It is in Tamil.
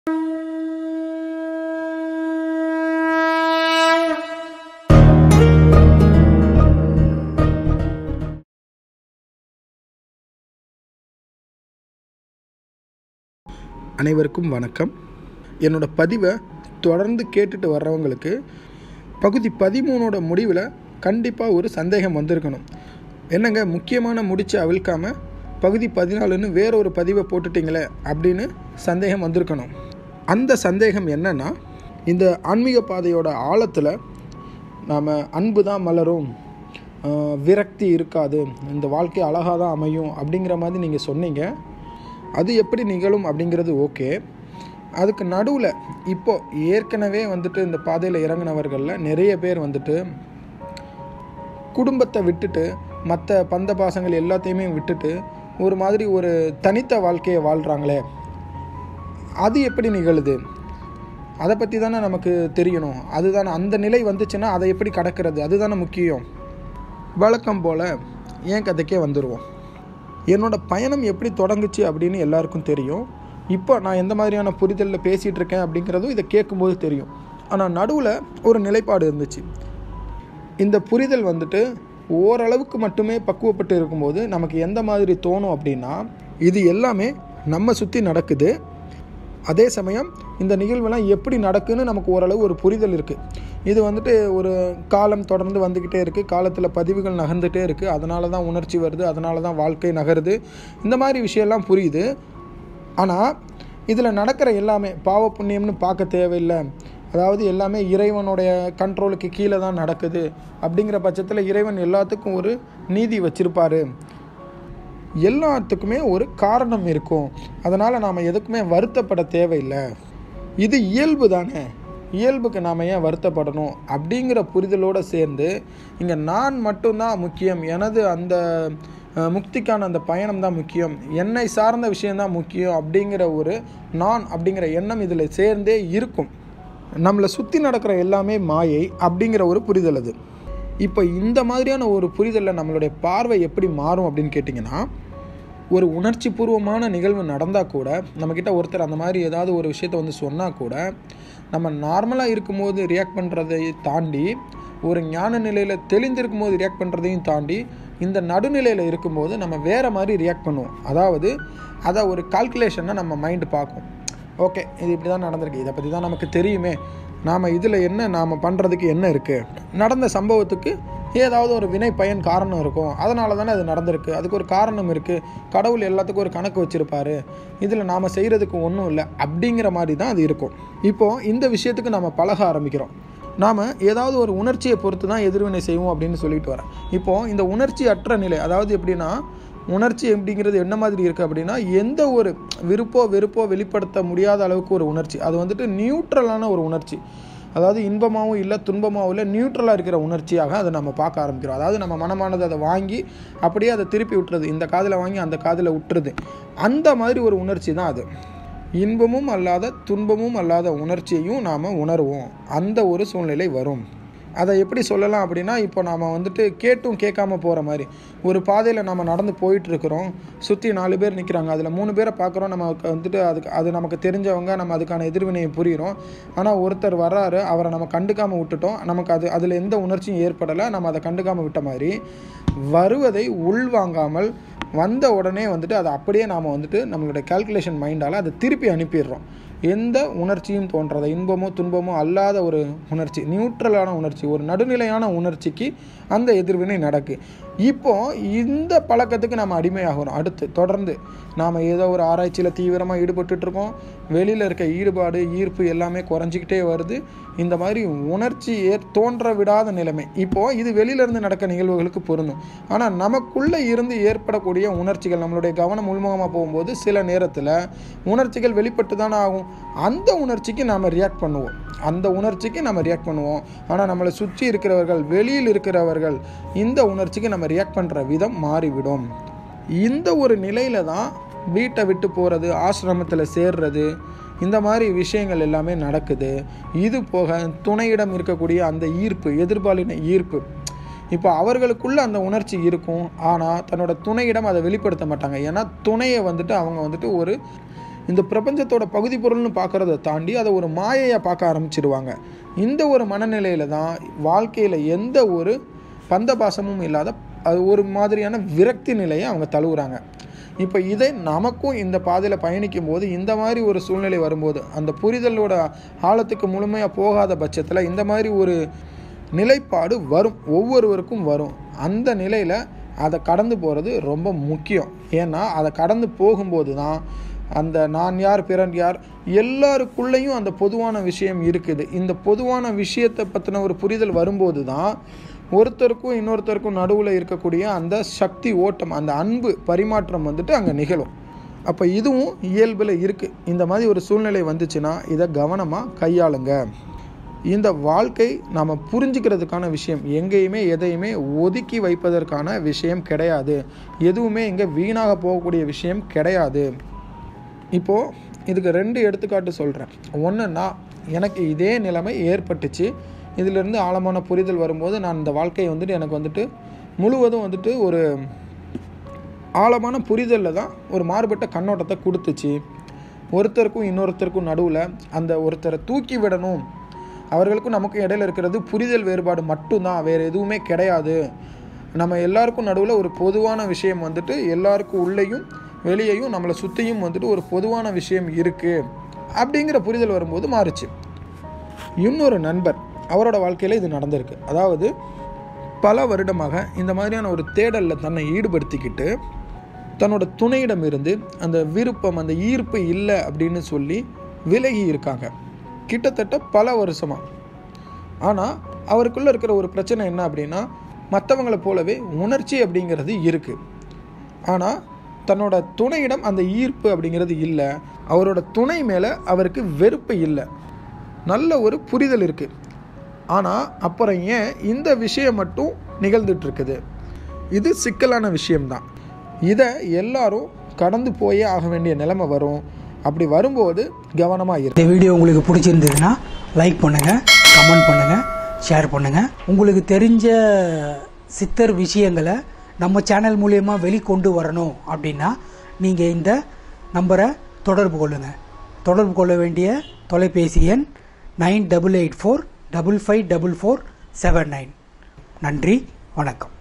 அனைவருக்கும் வணக்கம் என்னோட பதிவை தொடர்ந்து கேட்டுட்டு வர்றவங்களுக்கு பகுதி பதிமூணோட முடிவில் கண்டிப்பாக ஒரு சந்தேகம் வந்திருக்கணும் என்னங்க முக்கியமான முடிச்சு அவிழ்க்காமல் பகுதி பதினாலுன்னு வேற ஒரு பதிவை போட்டுட்டீங்களே அப்படின்னு சந்தேகம் வந்திருக்கணும் அந்த சந்தேகம் என்னன்னா இந்த ஆன்மீக பாதையோட ஆழத்தில் நாம் அன்பு தான் மலரும் ஆஹ், விரக்தி இருக்காது இந்த வாழ்க்கை அழகாக தான் அமையும் அப்படிங்கிற மாதிரி நீங்கள் சொன்னீங்க அது எப்படி நிகழும் அப்படிங்கிறது ஓகே அதுக்கு நடுவில் இப்போ ஏற்கனவே வந்துட்டு இந்த பாதையில் இறங்கினவர்களில் நிறைய பேர் வந்துட்டு குடும்பத்தை விட்டுட்டு மற்ற பந்த பாசங்கள் எல்லாத்தையுமே விட்டுட்டு ஒரு மாதிரி ஒரு தனித்த வாழ்க்கையை வாழ்கிறாங்களே அது எப்படி நிகழுது அதை பற்றி தானே நமக்கு தெரியணும் அதுதானே அந்த நிலை வந்துச்சுன்னா அதை எப்படி கடக்கிறது அதுதானே முக்கியம் வழக்கம் போல் என் கதைக்கே வந்துடுவோம் என்னோட பயணம் எப்படி தொடங்குச்சு அப்படின்னு எல்லாருக்கும் தெரியும் இப்போ நான் எந்த மாதிரியான புரிதலில் பேசிகிட்டு இருக்கேன் அப்படிங்கிறதும் இதை கேட்கும்போது தெரியும் ஆனால் நடுவில் ஒரு நிலைப்பாடு இருந்துச்சு இந்த புரிதல் வந்துட்டு ஓரளவுக்கு மட்டுமே பக்குவப்பட்டு இருக்கும்போது நமக்கு எந்த மாதிரி தோணும் அப்படின்னா இது எல்லாமே நம்ம சுற்றி நடக்குது அதே சமயம் இந்த நிகழ்வெல்லாம் எப்படி நடக்குன்னு நமக்கு ஓரளவு ஒரு புரிதல் இருக்குது இது வந்துட்டு ஒரு காலம் தொடர்ந்து வந்துக்கிட்டே இருக்குது காலத்தில் பதிவுகள் நகர்ந்துகிட்டே இருக்குது அதனால தான் உணர்ச்சி வருது அதனால தான் வாழ்க்கை நகருது இந்த மாதிரி விஷயம்லாம் புரியுது ஆனால் இதில் நடக்கிற எல்லாமே பாவ புண்ணியம்னு பார்க்க தேவையில்லை அதாவது எல்லாமே இறைவனுடைய கண்ட்ரோலுக்கு கீழே தான் நடக்குது அப்படிங்கிற பட்சத்தில் இறைவன் எல்லாத்துக்கும் ஒரு நீதி வச்சிருப்பாரு எல்லாத்துக்குமே ஒரு காரணம் இருக்கும் அதனால் நாம் எதுக்குமே வருத்தப்பட தேவையில்லை இது இயல்பு தானே இயல்புக்கு நாம் ஏன் வருத்தப்படணும் அப்படிங்கிற புரிதலோடு சேர்ந்து இங்கே நான் மட்டும்தான் முக்கியம் எனது அந்த அஹ், முக்திக்கான அந்த பயணம் தான் முக்கியம் என்னை சார்ந்த விஷயம்தான் முக்கியம் அப்படிங்கிற ஒரு நான் அப்படிங்கிற எண்ணம் இதில் சேர்ந்தே இருக்கும் நம்மளை சுற்றி நடக்கிற எல்லாமே மாயை அப்படிங்கிற ஒரு புரிதல் அது இப்போ இந்த மாதிரியான ஒரு புரிதலில் நம்மளுடைய பார்வை எப்படி மாறும் அப்படின்னு கேட்டிங்கன்னா ஒரு உணர்ச்சி பூர்வமான நிகழ்வு நடந்தால் கூட நம்மக்கிட்ட ஒருத்தர் அந்த மாதிரி ஏதாவது ஒரு விஷயத்த வந்து சொன்னால் கூட நம்ம நார்மலாக இருக்கும்போது ரியாக்ட் பண்ணுறதை தாண்டி ஒரு ஞான நிலையில் தெளிந்திருக்கும் போது ரியாக்ட் பண்ணுறதையும் தாண்டி இந்த நடுநிலையில் இருக்கும்போது நம்ம வேறு மாதிரி ரியாக்ட் பண்ணுவோம் அதாவது அதை ஒரு கால்குலேஷனை நம்ம மைண்டு பார்க்கும் ஓகே இது இப்படி தான் நடந்திருக்கு இதை பற்றி தான் நமக்கு தெரியுமே நாம் இதில் என்ன நாம் பண்ணுறதுக்கு என்ன இருக்குது நடந்த சம்பவத்துக்கு ஏதாவது ஒரு வினை பயன் காரணம் இருக்கும் அதனால தானே அது நடந்திருக்கு அதுக்கு ஒரு காரணம் இருக்குது கடவுள் எல்லாத்துக்கும் ஒரு கணக்கு வச்சுருப்பாரு இதில் நாம் செய்கிறதுக்கு ஒன்றும் இல்லை அப்படிங்கிற மாதிரி தான் அது இருக்கும் இப்போது இந்த விஷயத்துக்கு நாம் பழக ஆரம்பிக்கிறோம் நாம் ஏதாவது ஒரு உணர்ச்சியை பொறுத்து தான் எதிர்வினை செய்வோம் அப்படின்னு சொல்லிட்டு வரேன் இப்போது இந்த உணர்ச்சி அற்ற நிலை அதாவது எப்படின்னா உணர்ச்சி எப்படிங்கிறது என்ன மாதிரி இருக்குது அப்படின்னா எந்த ஒரு விருப்போ வெறுப்போ வெளிப்படுத்த முடியாத அளவுக்கு ஒரு உணர்ச்சி அது வந்துட்டு நியூட்ரலான ஒரு உணர்ச்சி அதாவது இன்பமாகவும் இல்லை துன்பமாகவும் இல்லை நியூட்ரலாக இருக்கிற உணர்ச்சியாக அதை நம்ம பார்க்க ஆரம்பிக்கிறோம் அதாவது நம்ம மனமானது அதை வாங்கி அப்படியே அதை திருப்பி விட்டுறது இந்த காதில் வாங்கி அந்த காதில் விட்டுறது அந்த மாதிரி ஒரு உணர்ச்சி தான் அது இன்பமும் அல்லாத துன்பமும் அல்லாத உணர்ச்சியையும் நாம் உணர்வோம் அந்த ஒரு சூழ்நிலை வரும் அதை எப்படி சொல்லலாம் அப்படின்னா இப்போ நாம் வந்துட்டு கேட்டும் கேட்காம போகிற மாதிரி ஒரு பாதையில் நம்ம நடந்து போயிட்டு இருக்கிறோம் சுற்றி நாலு பேர் நிற்கிறாங்க அதில் மூணு பேரை பார்க்குறோம் நமக்கு வந்துட்டு அதுக்கு அது நமக்கு தெரிஞ்சவங்க நம்ம அதுக்கான எதிர்வினையை புரிகிறோம் ஆனால் ஒருத்தர் வர்றாரு அவரை நம்ம கண்டுக்காமல் விட்டுட்டோம் நமக்கு அது அதில் எந்த உணர்ச்சியும் ஏற்படலை நம்ம அதை கண்டுக்காமல் விட்ட மாதிரி வருவதை உள்வாங்காமல் வந்த உடனே வந்துட்டு அதை அப்படியே நாம் வந்துட்டு நம்மளுடைய கால்குலேஷன் மைண்டால் அதை திருப்பி அனுப்பிடுறோம் எந்த உணர்ச்சியும் தோன்றதை இன்பமோ துன்பமோ அல்லாத ஒரு உணர்ச்சி நியூட்ரலான உணர்ச்சி ஒரு நடுநிலையான உணர்ச்சிக்கு அந்த எதிர்வினை நடக்கு இப்போ இந்த பழக்கத்துக்கு நம்ம அடிமையாகிறோம் அடுத்து தொடர்ந்து நாம் ஏதோ ஒரு ஆராய்ச்சியில் தீவிரமாக ஈடுபட்டுட்டு இருக்கோம் வெளியில் இருக்க ஈடுபாடு ஈர்ப்பு எல்லாமே குறைஞ்சிக்கிட்டே வருது இந்த மாதிரி உணர்ச்சி ஏற் தோன்ற விடாத நிலைமை இப்போது இது வெளியிலேருந்து நடக்க நிகழ்வுகளுக்கு பொருந்தும் ஆனால் நமக்குள்ளே இருந்து ஏற்படக்கூடிய உணர்ச்சிகள் நம்மளுடைய கவனம் உள்முகமாக போகும்போது சில நேரத்தில் உணர்ச்சிகள் வெளிப்பட்டு தானே ஆகும் அந்த உணர்ச்சிக்கு நாம் ரியாக்ட் பண்ணுவோம் அந்த உணர்ச்சிக்கு நம்ம ரியாக்ட் பண்ணுவோம் ஆனால் நம்மளை சுற்றி இருக்கிறவர்கள் வெளியில் இருக்கிறவர்கள் இந்த உணர்ச்சிக்கு நம்ம ரியாக்ட் பண்ணுற விதம் மாறிவிடும் இந்த ஒரு நிலையில தான் வீட்டை விட்டு போகிறது ஆசிரமத்தில் சேர்றது இந்த மாதிரி விஷயங்கள் எல்லாமே நடக்குது இது போக துணையிடம் இருக்கக்கூடிய அந்த ஈர்ப்பு எதிர்பாலின ஈர்ப்பு இப்போ அவர்களுக்குள்ள அந்த உணர்ச்சி இருக்கும் ஆனால் தன்னோட துணையிடம் அதை வெளிப்படுத்த மாட்டாங்க ஏன்னா துணையை வந்துட்டு அவங்க வந்துட்டு ஒரு இந்த பிரபஞ்சத்தோட பகுதி பொருள்னு பார்க்குறத தாண்டி அதை ஒரு மாயையாக பார்க்க ஆரம்பிச்சிடுவாங்க இந்த ஒரு மனநிலையில தான் வாழ்க்கையில் எந்த ஒரு பந்தபாசமும் இல்லாத அது ஒரு மாதிரியான விரக்தி நிலையை அவங்க தழுவுறாங்க இப்போ இதை நமக்கும் இந்த பாதையில் பயணிக்கும் போது இந்த மாதிரி ஒரு சூழ்நிலை வரும்போது அந்த புரிதலோட ஆழத்துக்கு முழுமையாக போகாத பட்சத்தில் இந்த மாதிரி ஒரு நிலைப்பாடு வரும் ஒவ்வொருவருக்கும் வரும் அந்த நிலையில் அதை கடந்து போகிறது ரொம்ப முக்கியம் ஏன்னா அதை கடந்து போகும்போது தான் அந்த நான் யார் பிறன் யார் எல்லாருக்குள்ளேயும் அந்த பொதுவான விஷயம் இருக்குது இந்த பொதுவான விஷயத்தை பற்றின ஒரு புரிதல் வரும்போது தான் ஒருத்தருக்கும் இன்னொருத்தருக்கும் நடுவில் இருக்கக்கூடிய அந்த சக்தி ஓட்டம் அந்த அன்பு பரிமாற்றம் வந்துட்டு அங்கே நிகழும் அப்போ இதுவும் இயல்பில் இருக்குது இந்த மாதிரி ஒரு சூழ்நிலை வந்துச்சுன்னா இதை கவனமாக கையாளுங்க இந்த வாழ்க்கை நாம் புரிஞ்சுக்கிறதுக்கான விஷயம் எங்கேயுமே எதையுமே ஒதுக்கி வைப்பதற்கான விஷயம் கிடையாது எதுவுமே இங்கே வீணாக போகக்கூடிய விஷயம் கிடையாது இப்போது இதுக்கு ரெண்டு எடுத்துக்காட்டு சொல்கிறேன் ஒன்றுன்னா எனக்கு இதே நிலைமை ஏற்பட்டுச்சு இதிலிருந்து ஆழமான புரிதல் வரும்போது நான் இந்த வாழ்க்கையை வந்துட்டு எனக்கு வந்துட்டு முழுவதும் வந்துட்டு ஒரு ஆழமான புரிதலில் தான் ஒரு மாறுபட்ட கண்ணோட்டத்தை கொடுத்துச்சு ஒருத்தருக்கும் இன்னொருத்தருக்கும் நடுவில் அந்த ஒருத்தரை தூக்கி விடணும் அவர்களுக்கும் நமக்கும் இடையில இருக்கிறது புரிதல் வேறுபாடு மட்டும்தான் வேறு எதுவுமே கிடையாது நம்ம எல்லாருக்கும் நடுவில் ஒரு பொதுவான விஷயம் வந்துட்டு எல்லாருக்கும் உள்ளேயும் வெளியேயும் நம்மளை சுற்றியும் வந்துட்டு ஒரு பொதுவான விஷயம் இருக்குது அப்படிங்கிற புரிதல் வரும்போது மாறுச்சு இன்னொரு நண்பர் அவரோட வாழ்க்கையில் இது நடந்திருக்கு அதாவது பல வருடமாக இந்த மாதிரியான ஒரு தேடலில் தன்னை ஈடுபடுத்திக்கிட்டு தன்னோட துணையிடம் இருந்து அந்த விருப்பம் அந்த ஈர்ப்பு இல்லை அப்படின்னு சொல்லி விலகி இருக்காங்க கிட்டத்தட்ட பல வருஷமாக ஆனால் அவருக்குள்ளே இருக்கிற ஒரு பிரச்சனை என்ன அப்படின்னா மற்றவங்களை போலவே உணர்ச்சி அப்படிங்கிறது இருக்குது ஆனால் தன்னோட துணையிடம் அந்த ஈர்ப்பு அப்படிங்கிறது இல்லை அவரோட துணை மேலே அவருக்கு வெறுப்பு இல்லை நல்ல ஒரு புரிதல் இருக்குது ஆனால் அப்புறம் ஏன் இந்த விஷயம் மட்டும் நிகழ்ந்துட்டு இருக்குது இது சிக்கலான விஷயம்தான் இதை எல்லாரும் கடந்து போயே ஆக வேண்டிய நிலைமை வரும் அப்படி வரும்போது கவனமாக இரு இந்த வீடியோ உங்களுக்கு பிடிச்சிருந்ததுன்னா லைக் பண்ணுங்கள் கமெண்ட் பண்ணுங்கள் ஷேர் பண்ணுங்கள் உங்களுக்கு தெரிஞ்ச சித்தர் விஷயங்களை நம்ம சேனல் மூலயமா வெளிக்கொண்டு வரணும் அப்படின்னா நீங்கள் இந்த நம்பரை தொடர்பு கொள்ளுங்கள் தொடர்பு கொள்ள வேண்டிய தொலைபேசி எண் nine double eight four double five double four seven nine நன்றி வணக்கம்